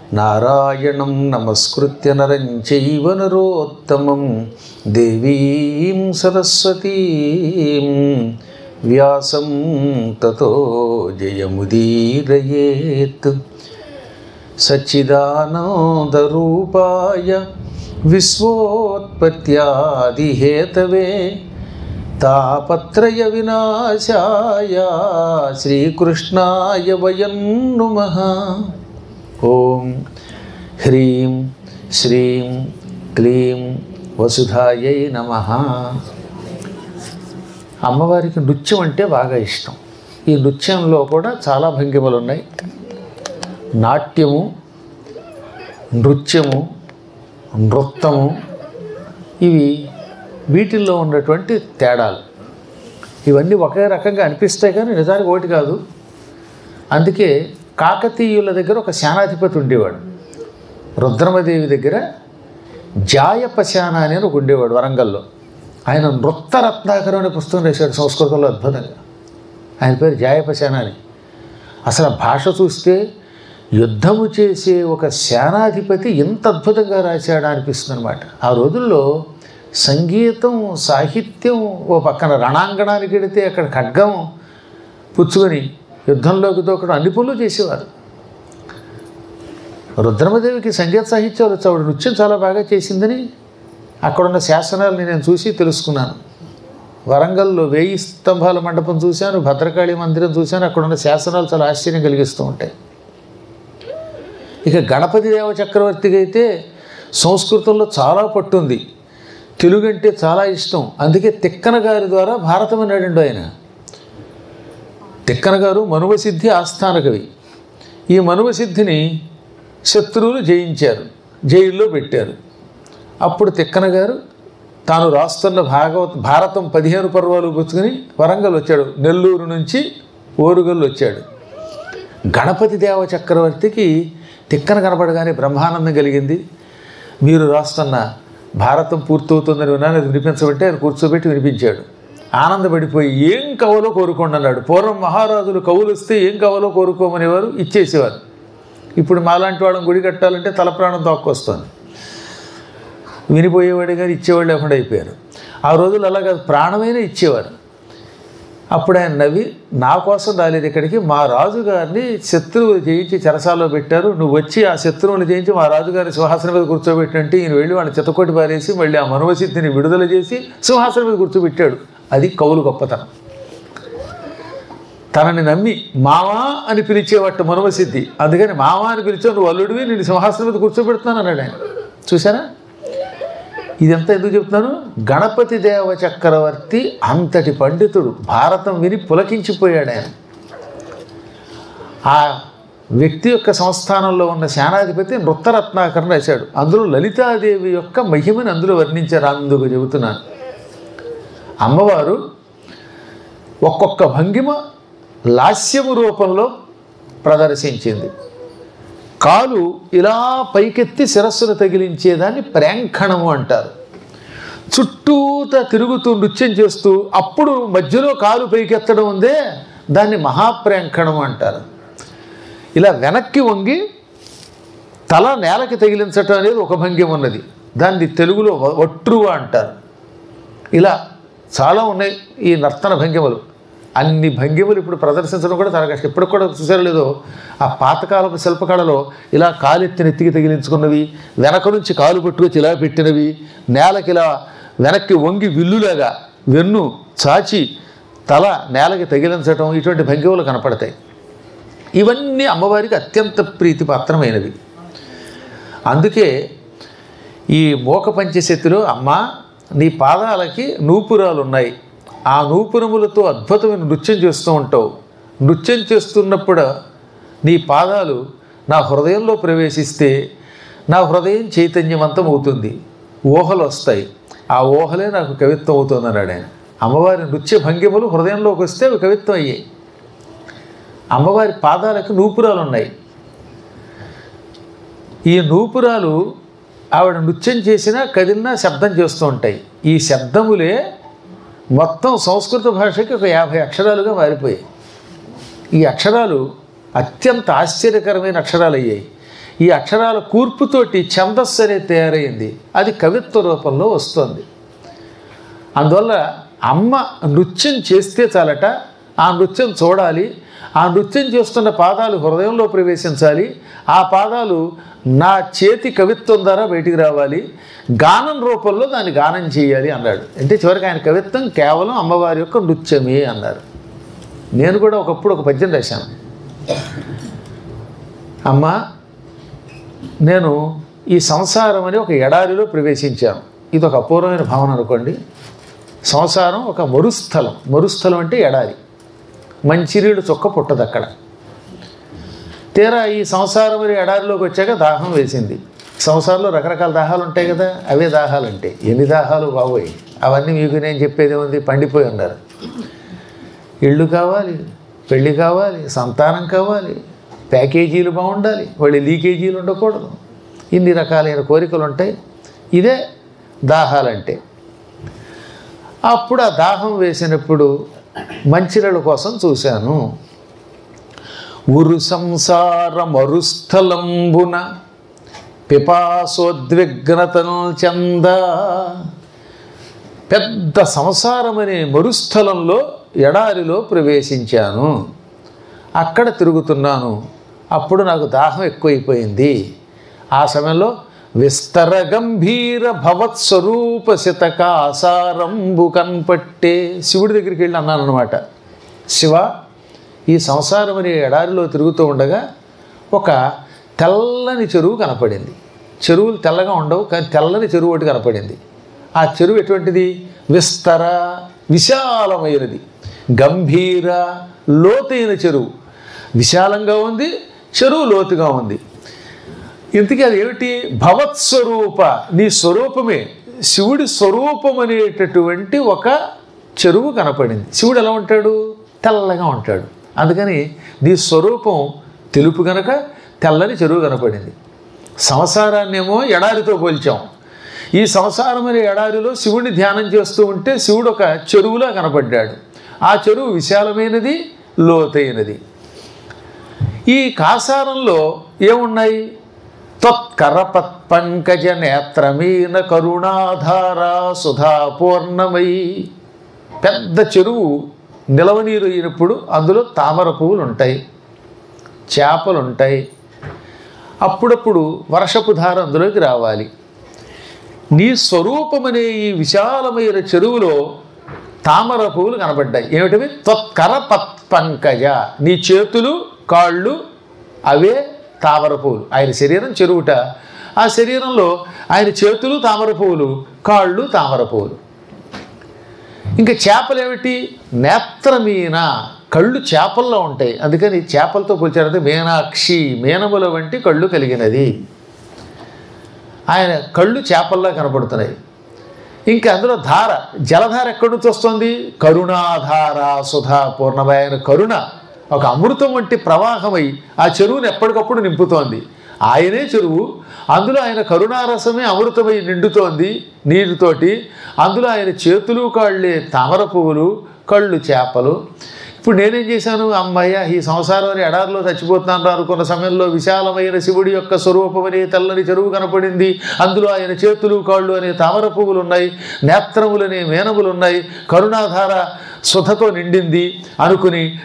నారాయణం నమస్కృత్య నరం చైవ నరోత్తమం దేవీం సరస్వతీం వ్యాసం తతో జయముదీరయేత్ సచ్చిదానందరూపాయ విశ్వోత్పత్యాదిహేతవే తాపత్రయ వినాశాయ శ్రీకృష్ణాయ వయం నుమః ఓం హ్రీం శ్రీం క్లీం వసుధాయై నమ అమ్మవారికి నృత్యం అంటే బాగా ఇష్టం ఈ నృత్యంలో కూడా చాలా భంగిమలు ఉన్నాయి నాట్యము నృత్యము నృత్తము ఇవి వీటిల్లో ఉన్నటువంటి తేడాలు ఇవన్నీ ఒకే రకంగా అనిపిస్తాయి కానీ నిజానికి ఒకటి కాదు అందుకే కాకతీయుల దగ్గర ఒక శానాధిపతి ఉండేవాడు రుద్రమదేవి దగ్గర జాయపశాన అని ఒక ఉండేవాడు వరంగల్లో ఆయన నృత్త రత్నాకరం అనే పుస్తకం రాశాడు సంస్కృతంలో అద్భుతంగా ఆయన పేరు జాయపశాన అని అసలు ఆ భాష చూస్తే యుద్ధము చేసే ఒక సేనాధిపతి ఎంత అద్భుతంగా రాశాడా అనిపిస్తుంది అనమాట ఆ రోజుల్లో సంగీతం సాహిత్యం ఓ పక్కన రణాంగణానికి వెడితే అక్కడ ఖడ్గం పుచ్చుకొని యుద్ధంలోకి దూకడం అన్ని పనులు చేసేవారు రుద్రమదేవికి సంగీత సాహిత్యాలు వచ్చు. ఆవిడ నృత్యం చాలా బాగా చేసిందని అక్కడున్న శాసనాలని నేను చూసి తెలుసుకున్నాను వరంగల్లో వేయి స్తంభాల మండపం చూశాను భద్రకాళి మందిరం చూశాను అక్కడున్న శాసనాలు చాలా ఆశ్చర్యం కలిగిస్తూ ఉంటాయి ఇక గణపతి దేవ చక్రవర్తికి అయితే సంస్కృతంలో చాలా పట్టుంది తెలుగు అంటే చాలా ఇష్టం అందుకే తిక్కన గారి ద్వారా భారతం అన్నాడండి ఆయన తిక్కన గారు మనువసిద్ధి ఆస్థాన కవి ఈ మనువసిద్ధిని శత్రువులు జయించారు జైల్లో పెట్టారు అప్పుడు తిక్కన గారు తాను రాస్తున్న భాగవత భారతం పదిహేను పర్వాలు పుచ్చుకొని వరంగల్ వచ్చాడు నెల్లూరు నుంచి ఓరుగల్లు వచ్చాడు గణపతి దేవ చక్రవర్తికి తిక్కన కనపడగానే బ్రహ్మానందం కలిగింది మీరు రాస్తున్న భారతం పూర్తవుతుందని విన్నాను అది వినిపించబట్టి ఆయన కూర్చోబెట్టి వినిపించాడు ఆనందపడిపోయి ఏం కవలో కోరుకోండి అన్నాడు పూర్వం మహారాజులు కవులు వస్తే ఏం కవలో కోరుకోమనేవారు ఇచ్చేసేవారు ఇప్పుడు మాలాంటి వాళ్ళని గుడి కట్టాలంటే తల ప్రాణం తోక్కొస్తుంది వినిపోయేవాడు కానీ ఇచ్చేవాళ్ళు లేకుండా అయిపోయారు ఆ రోజులు అలా కాదు ప్రాణమైనా ఇచ్చేవారు అప్పుడు ఆయన నవ్వి నా కోసం రాలేదు ఇక్కడికి మా రాజుగారిని శత్రువులు జయించి చెరసాల్లో పెట్టారు నువ్వు వచ్చి ఆ శత్రువులు జయించి మా రాజుగారిని సింహాసనం మీద కూర్చోబెట్టినంటే ఈయన వెళ్ళి వాళ్ళని చిత్తకొట్టి పారేసి మళ్ళీ ఆ మనవసిద్ధిని విడుదల చేసి సింహాసనం మీద కూర్చోబెట్టాడు అది కవులు గొప్పతనం తనని నమ్మి మావా అని పిలిచేవట్టు మనవసిద్ధి అందుకని మావా అని పిలిచావు నువ్వు అల్లుడివి నేను సింహాసనం మీద కూర్చోబెడుతున్నాను అన్నాడు ఆయన చూసారా ఇదంతా ఎందుకు చెప్తున్నాను గణపతి దేవ చక్రవర్తి అంతటి పండితుడు భారతం విని పులకించిపోయాడు ఆయన ఆ వ్యక్తి యొక్క సంస్థానంలో ఉన్న సేనాధిపతి నృత్తరత్నాకరణ రాశాడు అందులో లలితాదేవి యొక్క మహిమని అందులో వర్ణించారు అందుకు చెబుతున్నాను అమ్మవారు ఒక్కొక్క భంగిమ లాస్యము రూపంలో ప్రదర్శించింది కాలు ఇలా పైకెత్తి శిరస్సును తగిలించేదాన్ని ప్రేంఖణము అంటారు చుట్టూత తిరుగుతూ నృత్యం చేస్తూ అప్పుడు మధ్యలో కాలు పైకెత్తడం ఉందే దాన్ని మహాప్రేంఖణం అంటారు ఇలా వెనక్కి వంగి తల నేలకి తగిలించటం అనేది ఒక భంగిమ ఉన్నది దాన్ని తెలుగులో వ- వట్రువ అంటారు ఇలా చాలా ఉన్నాయి ఈ నర్తన భంగిమలు అన్ని భంగిమలు ఇప్పుడు ప్రదర్శించడం కూడా చాలా కష్టం ఇప్పుడు కూడా చూసారో లేదో ఆ పాతకాలపు శిల్పకళలో ఇలా కాలెత్తి నెత్తికి తగిలించుకున్నవి వెనక నుంచి కాలు పట్టుకొచ్చి ఇలా పెట్టినవి నేలకి ఇలా వెనక్కి వంగి విల్లులాగా వెన్ను చాచి తల నేలకి తగిలించడం ఇటువంటి భంగిమలు కనపడతాయి ఇవన్నీ అమ్మవారికి అత్యంత ప్రీతిపాత్రమైనవి అందుకే ఈ మోక పంచశతిలో అమ్మ నీ పాదాలకి నూపురాలు ఉన్నాయి ఆ నూపురములతో అద్భుతమైన నృత్యం చేస్తూ ఉంటావు నృత్యం చేస్తున్నప్పుడు నీ పాదాలు నా హృదయంలో ప్రవేశిస్తే నా హృదయం చైతన్యవంతం అవుతుంది ఊహలు వస్తాయి ఆ ఊహలే నాకు కవిత్వం అవుతుంది అన్నాడు ఆయన అమ్మవారి నృత్య భంగిమలు హృదయంలోకి వస్తే అవి కవిత్వం అయ్యాయి అమ్మవారి పాదాలకు నూపురాలు ఉన్నాయి ఈ నూపురాలు ఆవిడ నృత్యం చేసినా కదిలినా శబ్దం చేస్తూ ఉంటాయి ఈ శబ్దములే మొత్తం సంస్కృత భాషకి ఒక యాభై అక్షరాలుగా మారిపోయాయి ఈ అక్షరాలు అత్యంత ఆశ్చర్యకరమైన అక్షరాలు అయ్యాయి ఈ అక్షరాల కూర్పుతోటి ఛందస్సు అనేది తయారైంది అది కవిత్వ రూపంలో వస్తుంది అందువల్ల అమ్మ నృత్యం చేస్తే చాలట ఆ నృత్యం చూడాలి ఆ నృత్యం చేస్తున్న పాదాలు హృదయంలో ప్రవేశించాలి ఆ పాదాలు నా చేతి కవిత్వం ద్వారా బయటికి రావాలి గానం రూపంలో దాన్ని గానం చేయాలి అన్నాడు అంటే చివరికి ఆయన కవిత్వం కేవలం అమ్మవారి యొక్క నృత్యమే అన్నారు నేను కూడా ఒకప్పుడు ఒక పద్యం రాశాను అమ్మ నేను ఈ సంసారం అని ఒక ఎడారిలో ప్రవేశించాను ఇది ఒక అపూర్వమైన భావన అనుకోండి సంసారం ఒక మరుస్థలం మరుస్థలం అంటే ఎడారి మంచినీళ్ళు చొక్క పుట్టదు అక్కడ తీరా ఈ సంసారం అనే ఎడారిలోకి వచ్చాక దాహం వేసింది సంసారంలో రకరకాల దాహాలు ఉంటాయి కదా అవే దాహాలు అంటే ఎన్ని దాహాలు బాబోయ్ అవన్నీ మీకు నేను చెప్పేది ఉంది పండిపోయి ఉన్నారు ఇళ్ళు కావాలి పెళ్ళి కావాలి సంతానం కావాలి ప్యాకేజీలు బాగుండాలి వాళ్ళు లీకేజీలు ఉండకూడదు ఇన్ని రకాలైన కోరికలు ఉంటాయి ఇదే దాహాలంటే అప్పుడు ఆ దాహం వేసినప్పుడు మంచినీళ్ళ కోసం చూశాను ఉరు సంసార మరుస్థలంబున పిపాసోద్విగ్నతను చంద పెద్ద సంసారం అనే మరుస్థలంలో ఎడారిలో ప్రవేశించాను అక్కడ తిరుగుతున్నాను అప్పుడు నాకు దాహం ఎక్కువైపోయింది ఆ సమయంలో విస్తర గంభీర భవత్స్వరూప శతక ఆసారంబు కన్పట్టే శివుడి దగ్గరికి వెళ్ళి అన్నాను అనమాట శివ ఈ సంసారం అనే ఎడారిలో తిరుగుతూ ఉండగా ఒక తెల్లని చెరువు కనపడింది చెరువులు తెల్లగా ఉండవు కానీ తెల్లని చెరువు ఒకటి కనపడింది ఆ చెరువు ఎటువంటిది విస్తర విశాలమైనది గంభీర లోతైన చెరువు విశాలంగా ఉంది చెరువు లోతుగా ఉంది ఇంతకీ అది ఏమిటి భవత్స్వరూప నీ స్వరూపమే శివుడి స్వరూపం అనేటటువంటి ఒక చెరువు కనపడింది శివుడు ఎలా ఉంటాడు తెల్లగా ఉంటాడు అందుకని నీ స్వరూపం తెలుపు గనక తెల్లని చెరువు కనపడింది సంసారాన్నేమో ఎడారితో పోల్చాం ఈ సంసారం అనే ఎడారిలో శివుడిని ధ్యానం చేస్తూ ఉంటే శివుడు ఒక చెరువులా కనపడ్డాడు ఆ చెరువు విశాలమైనది లోతైనది ఈ కాసారంలో ఏమున్నాయి త్వత్కరపత్ పంకజ నేత్రమీన కరుణాధార సుధాపూర్ణమయి పెద్ద చెరువు నిలవనీరు అయినప్పుడు అందులో తామర పువ్వులు ఉంటాయి చేపలు ఉంటాయి అప్పుడప్పుడు వర్షపు ధార అందులోకి రావాలి నీ స్వరూపమనే ఈ విశాలమైన చెరువులో తామర పువ్వులు కనబడ్డాయి ఏమిటివి త్వత్కర పత్పంకజ నీ చేతులు కాళ్ళు అవే తామర పువ్వులు ఆయన శరీరం చెరువుట ఆ శరీరంలో ఆయన చేతులు తామర పువ్వులు కాళ్ళు తామర పువ్వులు ఇంకా చేపలు ఏమిటి నేత్రమీన కళ్ళు చేపల్లో ఉంటాయి అందుకని చేపలతో పోల్చారంటే మీనాక్షి మీనముల వంటి కళ్ళు కలిగినది ఆయన కళ్ళు చేపల్లా కనపడుతున్నాయి ఇంకా అందులో ధార జలధార ఎక్కడి నుంచి వస్తుంది కరుణాధార సుధా పూర్ణమయ ఆయన కరుణ ఒక అమృతం వంటి ప్రవాహమై ఆ చెరువుని ఎప్పటికప్పుడు నింపుతోంది ఆయనే చెరువు అందులో ఆయన కరుణారసమే అమృతమై నిండుతోంది నీరుతోటి అందులో ఆయన చేతులు కాళ్ళే తామర పువ్వులు కళ్ళు చేపలు ఇప్పుడు నేనేం చేశాను అమ్మయ్య ఈ సంసారం అని ఎడారిలో చచ్చిపోతున్నాను అనుకున్న సమయంలో విశాలమైన శివుడి యొక్క స్వరూపం అనే తెల్లని చెరువు కనపడింది అందులో ఆయన చేతులు కాళ్ళు అనే తామర పువ్వులు ఉన్నాయి నేత్రములనే మేనములు ఉన్నాయి కరుణాధార సుధతో నిండింది అనుకుని